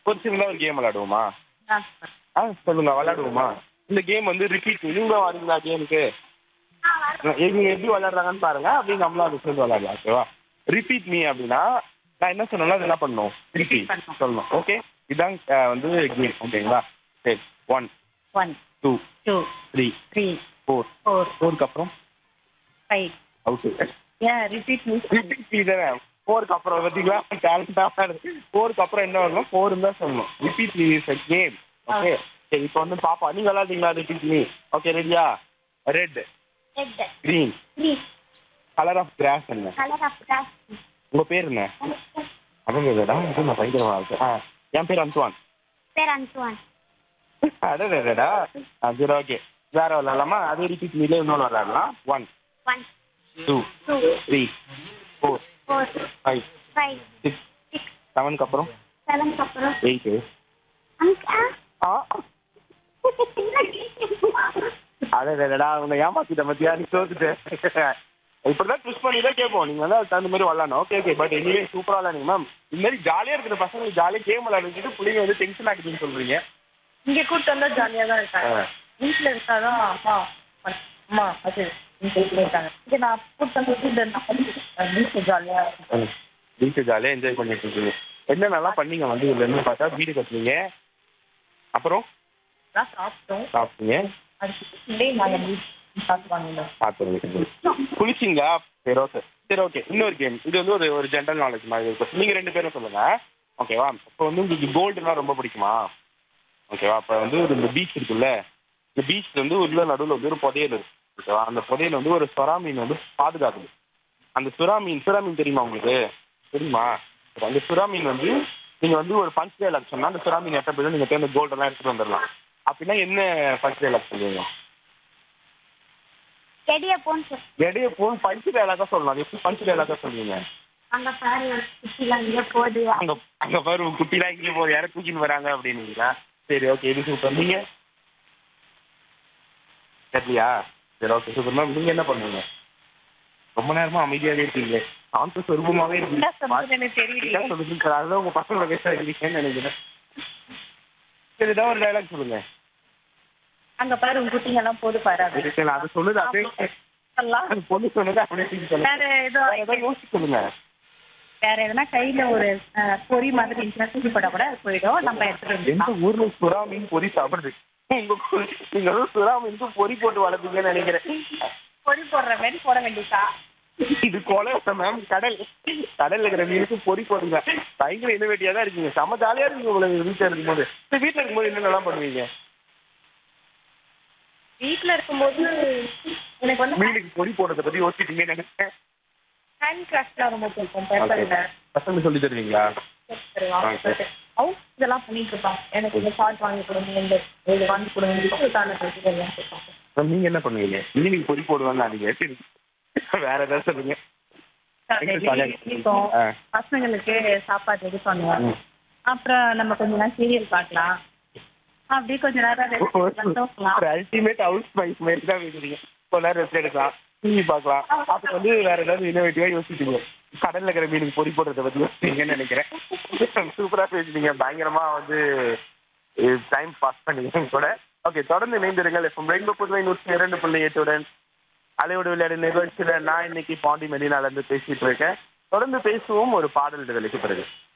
ஒரு சின்னதாக ஒரு கேம் விளையாடுவோமா ஆ ஆ சொல்லுங்க விளையாடுவோமா இந்த கேம் வந்து ரிப்பீட் நீங்க வரீங்களா கேமுக்கு இவங்க எப்படி விளையாடுறாங்கன்னு பாருங்க அப்படி நம்மளும் அது சேர்ந்து விளையாடலாம் ஓகேவா ரிப்பீட் மீ அப்படின்னா நான் என்ன சொன்னாலும் அது என்ன பண்ணணும் ரிப்பீட் பண்ணணும். சொல்லணும் ஓகே இதான் அஹ், வந்து கேம் ஓகேங்களா சரி one one two two three three four four ஃபோருக்கு அப்புறம் ஃபைவ் அவுட்டு ஏன் ரிப்பீட் மீ ரிப்பீட் மீ தானே ஃபோருக்கு அப்புறம் பார்த்தீங்களா டேலண்டாக ஃபோருக்கு அப்புறம் என்ன வரணும் ஃபோர் தான் சொல்லணும் repeat me is a game okay சரி இப்போ வந்து பாப்பா நீங்க விளையாடுறீங்களா ரிப்பீட் மீ ஓகே ரெடியா red red green green colour of grass என்ன கலர் ஆஃப் கிராஸ் உங்க பேர் என்ன அவங்க இல்லடா இது நான் பயங்கரமா இருக்கு ஆ என் பேர் அன்சுவான் பேர் அன்சுவான் அடடா சரி ஓகே வேற விளையாடலாமா அதே ரிப்பீட் மீலே இன்னொன்று விளையாடலாம் one one two two three four four five five six six செவனுக்கு அப்புறம் செவனுக்கு அப்புறம் எயிட்டு அங்கா ஆ அடடா உன்னை ஏமாத்திட்ட பத்தியா நீ தோத்துட்டு இப்படிதான் ட்விஸ்ட் பண்ணி தான் கேட்போம் நீங்க வந்து அதுக்கு தகுந்த மாதிரி விளாடணும் ஓகே ஓகே பட் எனிவே சூப்பரா விளாடுங்க மேம் இந்த மாதிரி ஜாலியா இருக்கிற பசங்க ஜாலியா கேம் விளையாடிட்டு பிள்ளைங்க வந்து டென்ஷன் ஆகுதுன்னு சொல்றீங்க இங்க கூட்டு வந்தா ஜாலியா தான் இருக்காங்க ஆ. வீட்டுல இருக்காதான் அம்மா அம்மா அது வீட்டுல இருக்காங்க இங்க நான் கூட்டு வந்து வீட்டுல வீட்டுல ஜாலியா இருக்கும் வீட்டு ஜாலியா என்ஜாய் பண்ணிட்டு இருக்கீங்க என்னென்னலாம் பண்ணீங்க வந்து இதுல இருந்து பார்த்தா வீடு கட்டுனீங்க அப்புறம் எல்லாம் சாப்பிட்டோம் சாப்பிட்டீங்க அதுக்கு நாங்க வீட்டு சாப்பிட்டு வாங்கினோம் சாப்பிடுங்க குளிச்சிங்களா சரி ஓகே சரி ஓகே இன்னொரு கேம் இது வந்து ஒரு ஒரு ஜென்ரல் நாலேஜ் மாதிரி இருக்கும் நீங்க ரெண்டு பேரும் சொல்லுங்க ஓகேவா இப்போ வந்து உங்களுக்கு கோல்டுனா ரொம்ப பிடிக்குமா ஓகேவா அப்போ வந்து ஒரு இந்த பீச் இருக்குல்ல இந்த பீச் வந்து உள்ள நடுவில் வந்து ஒரு புதையல் இருக்கு ஓகேவா அந்த புதையல் வந்து ஒரு சுறா மீன் வந்து பாதுகாக்குது அந்த சுறா மீன் சுறா மீன் தெரியுமா உங்களுக்கு தெரியுமா சரி, அந்த சுறா மீன் வந்து நீங்க வந்து ஒரு பஞ்ச் டைலாக் சொன்னா அந்த சுறா மீன் எட்ட போய் நீங்க போய் அந்த கோல்டெல்லாம் எடுத்துட்டு வந்துடலாம் அப்படின்னா என்ன பஞ்ச் டைலாக் சொல்லுவீங்க செடிய போன்னு சொல்லு எடைய போன் பஞ்ச் டைலாக்கா சொல்லலாம் அது எப்படி பஞ்ச் டைலாக்கா சொல்லுவீங்க அங்க பாரு குட்டிலாம் இங்க போகுது அங்க அங்க பாரு உங்க குட்டிலாம் இங்கே போகுது யாரும் தூக்கின்னு வராங்க அப்படின்னீங்களா சரி ஓகே இது சூப்பர் நீங்க சரியா சரி ஓகே சூப்பர் மேம் நீங்க என்ன பண்ணுவீங்க ரொம்ப நேரமா அமைதியாவே இருக்கீங்க சாந்த சொரூபமாவே என்ன சொல்றது இருக்கீங்க எனக்கு தெரியலையே. என்ன சொல்லுங்க சார் அதுதான் உங்க பசங்களை பேச இருக்கீங்கன்னு நினைக்கிறேன் சரி ஏதாவது ஒரு டைலாக் சொல்லுங்க அங்க பாரு உங்க குட்டிங்க எல்லாம் போது பாரு அது சரி, சரி, அது சொல்லுது அப்படியே எல்லாம் அது பொண்ணு சொன்னது அப்படியே திருப்பி சொல்லுங்க வேற ஏதோ வேற ஏதாவது யோசிச்சு சொல்லுங்க வேற எதுனா கையில ஒரு அஹ், பொறி மாதிரி இருந்துச்சுன்னா தூக்கி போட கூட அது போயிடும் நம்ம எடுத்துட்டு எந்த வந்துடலாம். ஊர்ல சுறா மீன் பொறி சாப்பிடுது உங்க கு- நீங்க வந்து சுறா மீனுக்கு பொறி போட்டு வளர்ப்பீங்கன்னு நினைக்கிறேன் பொறி போடுற மாதிரி போட வேண்டியதா இது கொலை மேம் கடல் கடல்ல இருக்கிற மீனுக்கு பொறி போடுங்க பயங்கர இன்னோவேட்டிவா தான் இருக்கீங்க செம ஜாலியா இருக்கீங்க உங்களுக்கு வீட்டுல இருக்கும்போது சரி, வீட்டுல இருக்கும்போது என்னென்னலாம் பண்ணுவீங்க வீட்ல இருக்கும்போது எனக்கு வந்து மீனுக்கு பொறி போடுறத பத்தி யோசிச்சிட்டீங்கன்னு நினைக்கிறேன் ஹேண்ட் கிராஃப்ட்லாம் ரொம்ப பிடிக்கும் பேப்பர்ல பசங்க சொல்லி தருவீங்களா Okay. அவங்க இதெல்லாம் பண்ணிட்டு இருப்பாங்க எனக்கு இந்த ஷார்ட் வாங்கி கொடுங்க இந்த இது வாங்கி கொடுங்க இதுக்கான எல்லாம் கேட்பாங்க மேம், நீங்க என்ன பண்ணுவீங்க மீனுக்கு பொறி போடுவாங்க நீங்க சரி. வேற ஏதாவது சொல்லுங்க இருக்கும். ஆ. பசங்களுக்கு சாப்பாடு ரெடி பண்ணுவோம் ம். அப்புறம் நம்ம கொஞ்ச நேரம் சீரியல் பார்க்கலாம் அப்படியே கொஞ்ச நேரம் rest எடுக்கலாம். ஒரு அல்டிமேட் ஹவுஸ் வைஃப் மாதிரி தான் பேசுறீங்க கொஞ்ச நேரம் ரெஸ்ட் எடுக்கலாம் டிவி பார்க்கலாம் அப்புறம் வந்து வேற ஏதாவது இன்னோவேட்டிவா யோசிப்பீங்க கடல்ல இருக்கிற மீனுக்கு பொறி போடுறத பத்தி யோசிப்பீங்கன்னு நினைக்கிறேன் சூப்பரா பேசுறீங்க பயங்கரமா வந்து டைம் பாஸ் பண்ணீங்க கூட ஓகே தொடர்ந்து இணைந்திருங்கள் இப்போ ரெயின்போ புதுவை நூற்றி இரண்டு புள்ளி எட்டுடன் அலையோடு விளையாடு நிகழ்ச்சியில நான் இன்னைக்கு பாண்டி மெரினால இருந்து பேசிட்டு இருக்கேன் தொடர்ந்து பேசுவோம் ஒரு பாடல் விலைக்கு பிறகு